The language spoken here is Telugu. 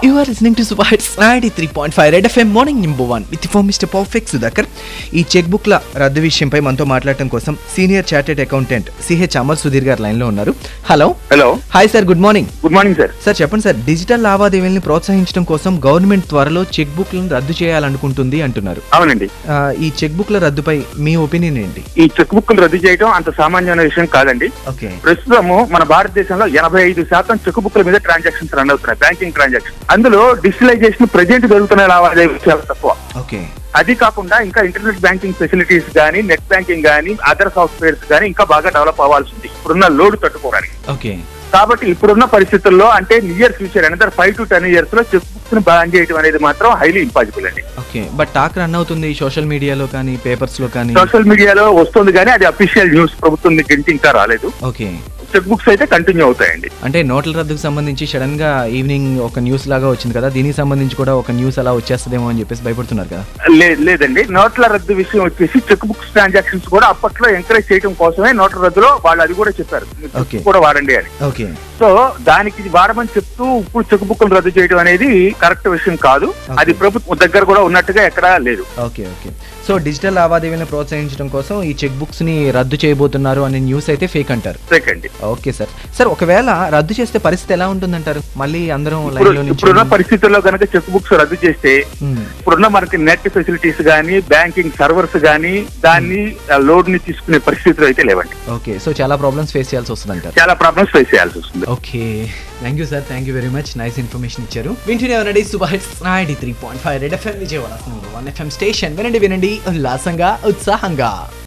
You are listening to Super Hits 93.5 Red FM morning number one with four mister perfect Sudhakar ఈ చెక్ బుక్ల రద్దు విషయంపై మనతో మాట్లాడటం కోసం senior chartered accountant CH Amar Sudheer గారు లైన్లో ఉన్నారు hello hello hi sir good morning good morning sir sir చెప్పండి సార్ డిజిటల్ లావాదేవీల్ని ప్రోత్సహించడం కోసం గవర్నమెంట్ త్వరలో చెక్ బుక్లను రద్దు చేయాలనుకుంటుంది అంటున్నారు అవునండి ఆ, ఈ చెక్ బుక్ల రద్దుపై మీ ఒపీనియన్ ఏంటి ఈ చెక్ బుక్లు రద్దు చేయడం అంత సామాన్యమైన విషయం కాదండి ఓకే ప్రస్తుతము మన భారతదేశంలో ఎనభై ఐదు శాతం చెక్ బుక్ల మీద ట్రాన్సాక్షన్స్ రన్ అవుతున్నాయి బ్యాంకింగ్ ట్రాన్సాక్షన్ అందులో డిజిటలైజేషన్ ప్రజెంట్ జరుగుతున్న లావాదేవీలు చాలా తక్కువ ఓకే అది కాకుండా ఇంకా ఇంటర్నెట్ బ్యాంకింగ్ ఫెసిలిటీస్ కానీ నెట్ బ్యాంకింగ్ కానీ అదర్ సాఫ్ట్వేర్స్ కానీ ఇంకా బాగా డెవలప్ అవ్వాల్సి ఉంది ఇప్పుడున్న లోడ్ తట్టుకోవడానికి ఓకే కాబట్టి ఇప్పుడున్న పరిస్థితుల్లో అంటే near future another five to ten years లో చెక్ బుక్స్ ని బ్యాన్ చేయడం అనేది మాత్రం హైలీ ఇంపాసిబుల్ అండి ఓకే బట్ టాక్ రన్ అవుతుంది సోషల్ మీడియాలో కానీ పేపర్స్ లో కానీ సోషల్ మీడియాలో వస్తుంది కానీ అది అఫీషియల్ న్యూస్ ప్రభుత్వం దగ్గర నుంచి ఇంకా రాలేదు ఓకే చెక్ బుక్స్ అయితే కంటిన్యూ అవుతాయండి అంటే నోట్ల రద్దుకు సంబంధించి సడన్ గా ఈవినింగ్ ఒక న్యూస్ లాగా వచ్చింది కదా దీనికి సంబంధించి కూడా ఒక న్యూస్ అలా వచ్చేస్తుందేమో అని చెప్పేసి భయపడుతున్నారు కదా లే- లేదండి నోట్ల రద్దు విషయం వచ్చేసి చెక్ బుక్స్ ట్రాన్సాక్షన్స్ కూడా అప్పట్లో ఎంకరేజ్ చేయడం కోసమే నోట్ల రద్దులో వాళ్ళు అది కూడా చెప్పారు మీరు చెక్ Okay. బుక్ కూడా వాడండి అని ఓకే సో దానికి ఇది వాడమని చెప్తూ ఇప్పుడు చెక్ బుక్లు రద్దు చేయడం అనేది కరెక్ట్ విషయం కాదు Okay. అది ప్రభుత్వం దగ్గర కూడా ఉన్నట్టుగా ఎక్కడా లేదు ఓకే ఓకే సో డిజిటల్ లావాదేవీలను ప్రోత్సహించడం కోసం ఈ చెక్ బుక్స్ ని రద్దు చేయబోతున్నారు అనే న్యూస్ అయితే ఫేక్ అంటారు సెకండ్ ఓకే సార్ సార్ ఒకవేళ రద్దు చేస్తే పరిస్థితి ఎలా ఉంటుందంటారు మళ్ళీ అందరం ఇప్పుడు లైన్ లో ఇప్పుడున్న నుంచి పరిస్థితుల్లో కనుక చెక్ బుక్స్ రద్దు చేస్తే మ్మ్. ఇప్పుడున్న మనకి నెట్ ఫెసిలిటీస్ కానీ బ్యాంకింగ్ సర్వర్స్ కానీ దాన్ని లోడ్ ని తీసుకునే పరిస్థితులు అయితే లేవండి ఓకే సో చాలా ప్రాబ్లమ్స్ ఫేస్ చేయాల్సి వస్తుంది అంటారు చాలా ప్రాబ్లమ్స్ ఫేస్ చేయాల్సి వస్తుంది okay thank you sir thank you very much nice information ఇచ్చారు వింటూనే వినండి super hits ninety three point five red FM Vijayawada one FM station వినండి వినండి ఉల్లాసంగా ఉత్సాహంగా